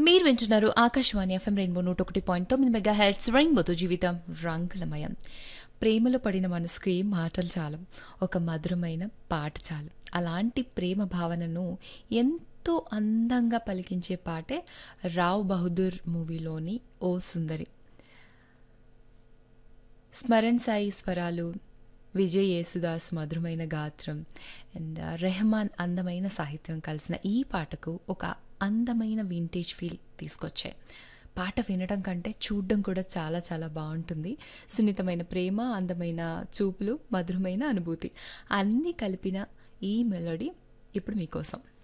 మీరు వింటున్నారు Akashvani FM rainbow నూట ఒకటి పాయింట్ తొమ్మిది మెగా హెడ్స్ రెయిన్బోతో జీవితం రంగులమయం ప్రేమలో పడిన మనసుకు ఏం మాటలు చాలు ఒక మధురమైన పాట చాలు అలాంటి ప్రేమ భావనను ఎంతో అందంగా పలికించే పాటే రావ్ బహదూర్ మూవీలోని ఓ సుందరి స్మరణ్ సాయి స్వరాలు విజయ్ యేసుదాస్ మధురమైన గాత్రం అండ్ రెహమాన్ అందమైన సాహిత్యం కలిసిన ఈ పాటకు ఒక అందమైన వింటేజ్ ఫీల్ తీసుకొచ్చాయి పాట వినడం కంటే చూడడం కూడా చాలా చాలా బాగుంటుంది సున్నితమైన ప్రేమ అందమైన చూపులు మధురమైన అనుభూతి అన్నీ కలిపిన ఈ మెలోడీ ఇప్పుడు మీకోసం